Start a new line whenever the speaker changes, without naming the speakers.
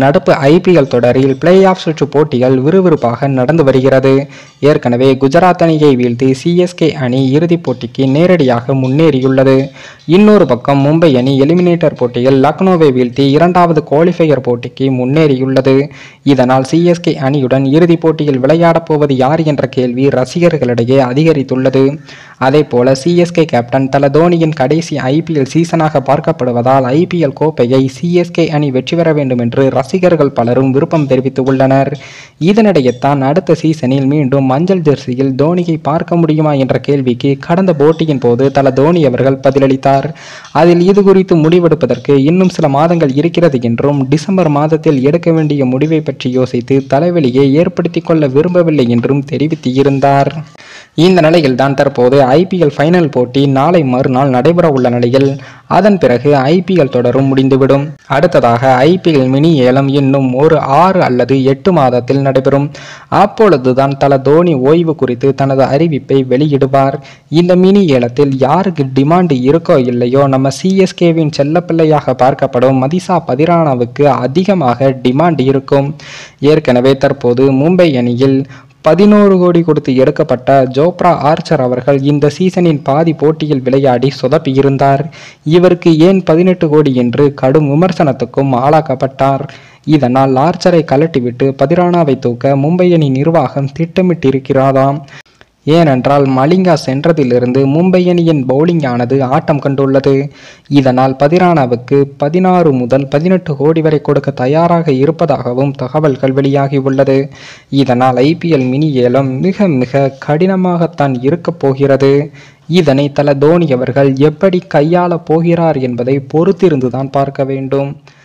நடப்பு ஐபிஎல் தொடரில் play off சுற்று போட்டிகள் விறுவிறுப்பாக நடந்து வருகிறது ஏற்கனவே குஜராத் அணியை வீழ்த்தி சிஎஸ்கே அணி இறுதிப் போட்டிக்கு நேரடியாக முன்னேறியுள்ளது இன்னொரு பக்கம் மும்பை அணி எலிமினேட்டர் போட்டியில் லக்னோவை வீழ்த்தி இரண்டாவது குவாலிஃபையர் போட்டிக்கு முன்னேறியுள்ளது இதனால் சிஎஸ்கே அணியுடன் இறுதிப் போட்டியில் விளையாடப் போவது யார் என்ற கேள்வி ரசிகர்களிடையே அதிகரித்துள்ளது அதேபோல சிஎஸ்கே கேப்டன் தல தோனியின் கடைசி ஐபிஎல் சீசனாக பார்க்கப்படுவதால் ஐபிஎல் கோப்பையை சிஎஸ்கே அணி வெற்றி பெற வேண்டும் என்று ரசிகர்கள் பலரும் விருப்பம் தெரிவித்துள்ளனர் இதனிடையே தான் அடுத்த சீசனில் மீண்டும் மஞ்சள் ஜெர்சியில் தோனியை பார்க்க முடியுமா என்ற கேள்விக்கு கடந்த போட்டியின் போது தல தோனி அவர்கள் பதிலளித்தார் அதில் இது குறித்து முடிவெடுப்பதற்கு இன்னும் சில மாதங்கள் இருக்கிறது என்றும் டிசம்பர் மாதத்தில் எடுக்க வேண்டிய முடிவை பற்றி யோசித்து தலைவலியை ஏற்படுத்திக் கொள்ள விரும்பவில்லை என்றும் தெரிவித்திருந்தார் இந்த நிலையில் தான் தற்போது ஐபிஎல் ஃபைனல் போட்டி நாளை மறுநாள் நடைபெற உள்ள நிலையில் அதன் பிறகு ஐபிஎல் தொடரும் முடிந்துவிடும் அடுத்ததாக ஐபிஎல் மினி ஏலம் இன்னும் ஒரு ஆறு அல்லது எட்டு மாதத்தில் நடைபெறும் அப்பொழுதுதான் தல தோனி ஓய்வு குறித்து தனது அறிவிப்பை வெளியிடுவார் இந்த மினி ஏலத்தில் யாருக்கு டிமாண்ட் இருக்கோ இல்லையோ நம்ம சிஎஸ்கேவின் செல்லப்பிள்ளையாக பார்க்கப்படும் மதிசா பதிரானாவுக்கு அதிகமாக டிமாண்ட் இருக்கும் ஏற்கனவே தற்போது மும்பை அணியில் பதினோரு கோடி கொடுத்து எடுக்கப்பட்ட ஜோப்ரா ஆர்ச்சர் அவர்கள் இந்த சீசனின் பாதி போட்டியில் விளையாடி சொதப்பியிருந்தார் இவருக்கு ஏன் பதினெட்டு கோடி என்று கடும் விமர்சனத்துக்கும் ஆளாக்கப்பட்டார் இதனால் ஆர்ச்சரை கலட்டிவிட்டு பதிரானாவை தூக்க மும்பை அணி நிர்வாகம் திட்டமிட்டிருக்கிறதாம் ஏனென்றால் மலிங்கா சென்றதிலிருந்து மும்பை அணியின் பவுலிங் ஆனது ஆட்டம் கண்டுள்ளது இதனால் பதிரானாவுக்கு பதினாறு முதல் பதினெட்டு கோடி வரை கொடுக்க தயாராக இருப்பதாகவும் தகவல்கள் வெளியாகியுள்ளது இதனால் ஐபிஎல் மினி ஏலம் மிக மிக கடினமாகத்தான் இருக்கப் போகிறது இதனை தல தோனி அவர்கள் எப்படி கையாளப் போகிறார் என்பதை பொறுத்திருந்துதான் பார்க்க வேண்டும்